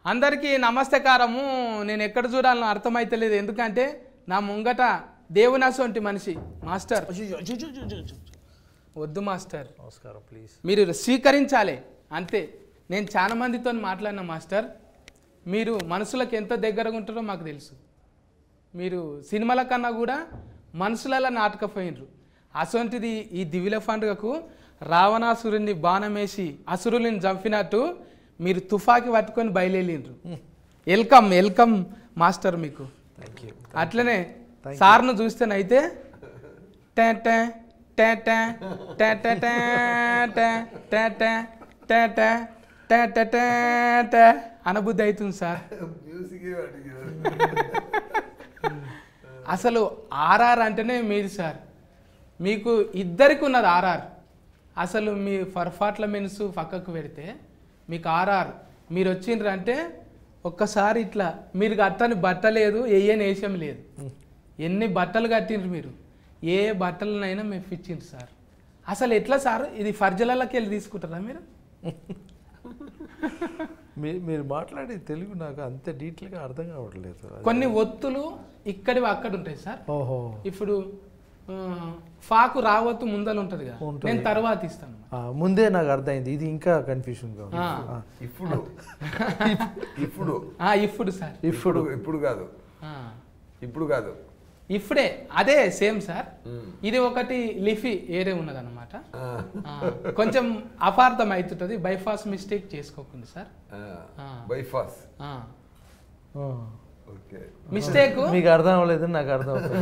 అందరికీ నమస్తకారము నేను ఎక్కడ చూడాలని అర్థమైతలేదు ఎందుకంటే నా ముంగట దేవునసొంటి మనిషి మాస్టర్ వద్దు మాస్టర్ నమస్కారం ప్లీజ్ మీరు స్వీకరించాలి అంతే నేను చాలా మందితో మాట్లాడిన మాస్టర్ మీరు మనసులకు ఎంత దగ్గరగా ఉంటారో మాకు తెలుసు మీరు సినిమాల కన్నా కూడా మనసులలో నాటకపోయినరు అసొంటిది ఈ దివిల పండుగకు రావణాసురుని బాణమేసి అసురుని చంపినట్టు మీరు తుఫాకి పట్టుకొని బయలుదేరిండ్రు వెల్కమ్ వెల్కమ్ మాస్టర్ మీకు థ్యాంక్ యూ అట్లనే సార్ను చూస్తేనైతే టే టే టే టే టే టే టే టే టే టే టే టే టే టే టే టే అనబుద్ధి అవుతుంది సార్ అసలు ఆర్ఆర్ అంటేనే మీరు సార్ మీకు ఇద్దరికి ఉన్నది ఆర్ఆర్ అసలు మీ పర్ఫార్మెన్స్ పక్కకు పెడితే మీకు ఆర్ఆర్ మీరు వచ్చిండ్రు అంటే ఒక్కసారి ఇట్లా మీరు కట్టని బట్ట లేదు వేయని వేషం లేదు ఎన్ని బట్టలు కట్టిండ్రు మీరు ఏ బట్టలనైనా మేము ఇచ్చిండ్రు సార్ అసలు ఎట్లా సార్ ఇది ఫర్జలకి వెళ్ళి తీసుకుంటారా మీరు మీరు మీరు మాట్లాడే తెలుగు నాకు అంత డీటెయిల్గా అర్థం కావట్లేదు అది- కొన్ని ఒత్తులు ఇక్కడివి అక్కడ ఉంటాయి సార్ ఓహో ఇప్పుడు ఆ, ఫాకు రావత్తు ముందలు ఉంటుంది కదా ఉంటది. నేను తర్వాత ఇస్తాను ఆ, ముందే నాకు అర్థమైంది ఇది ఇంకా కన్ఫ్యూషన్గా ఉంది ఆ. ఆ, ఇప్పుడు ఇప్పుడు ఆ, ఇప్పుడు సార్ ఇప్పుడు ఇప్పుడు కాదు ఆ, ఇప్పుడు కాదు ఇప్పుడే అదే సేమ్ సార్ ఇది ఒకటి లిఫీ ఏరే ఉన్నదన్నమాట ఆ, ఆ, కొంచెం అపార్థం అవుతుంటుంది బైపాస్ మిస్టేక్ చేసుకోకండి సార్ ఆ, ఆ. బైఫాస్ ఆ, ఆ. ఓకే మిస్టేక్ మీకు అర్థం అవ్వలేదు నాకు అర్థం అవుతుంది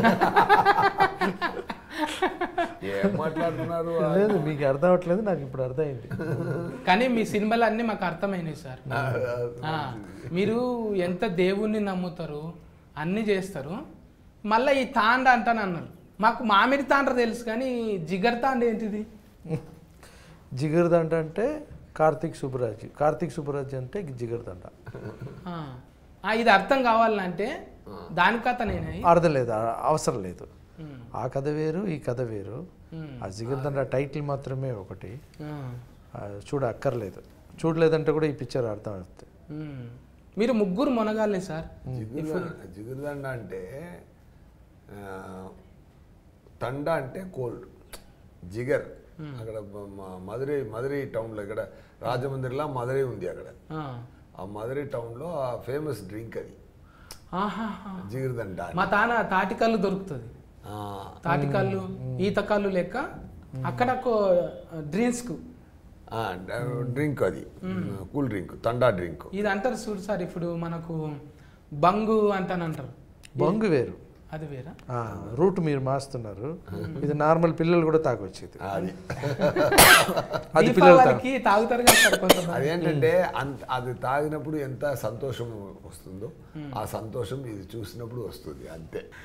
ఏం మాట్లాడుతున్నారు లేదు మీకు అర్థం అవ్వట్లేదు నాకు ఇప్పుడు అర్థమైంది కానీ మీ సినిమాలు అన్నీ మాకు అర్థమైనాయి సార్ ఆ, ఆ, మీరు ఎంత దేవుణ్ణి నమ్ముతారు అన్నీ చేస్తారు మళ్ళీ ఈ తాండ అంటాను అన్నారు మాకు మామిడి తాండ్ర తెలుసు కానీ జిగర్ తాండ ఏంటిది జిగర్దండ అంటే కార్తీక్ సుబ్బరాజ్ కార్తీక్ సుబ్బరాజ్ అంటే జిగర్దండ ఆ, ఆ, ఇది అర్థం కావాలంటే దాని కథ నేనే అర్థం లేదు ఆ- అవసరం లేదు ఉమ్, ఆ కథ వేరు ఈ కథ వేరు ఉమ్, ఆ జిగర్దండ టైటిల్ మాత్రమే ఒకటి ఆ, ఆ, చూడ అక్కర్లేదు చూడలేదంటే కూడా ఈ పిక్చర్ అర్థం అవుతుంది ఉమ్. మీరు ముగ్గురు మునగాలే సార్ జిగురుదండ జిగురుదండ అంటే ఆ, తండ అంటే కోల్డ్ జిగర్ అక్కడ మ- మ- మధురై మధురై టౌన్లో ఇక్కడ రాజమందిర్లో మధురై ఉంది అక్కడ ఆ, ఆ మధురై టౌన్లో ఆ ఫేమస్ డ్రింక్ అది ఆహాహా. జిగురుదండ అని. మా తాన తాటికల్లు దొరుకుతుంది ఆ, తాటికల్లు ఈతకల్లు లెక్క అక్కడ డ్రింక్స్కు ఆ, డ్రింక్ అది కూల్ డ్రింక్ తండా డ్రింక్ ఇది అంటారు చూడు సార్ ఇప్పుడు మనకు బంగు అంటానంటారు బొంగు వేరు అది వేరా ఆ, రూట్ మీరు మాస్తున్నారు ఇది నార్మల్ పిల్లలు కూడా తాగొచ్చు ఇది అది అది పిల్లలు తాగ దీపావళికి తాగుతారు కదా సార్ కొంతమంది అదేంటంటే అంత అది తాగినప్పుడు ఎంత సంతోషం వస్తుందో ఆ సంతోషం ఇది చూసినప్పుడు వస్తుంది అంతే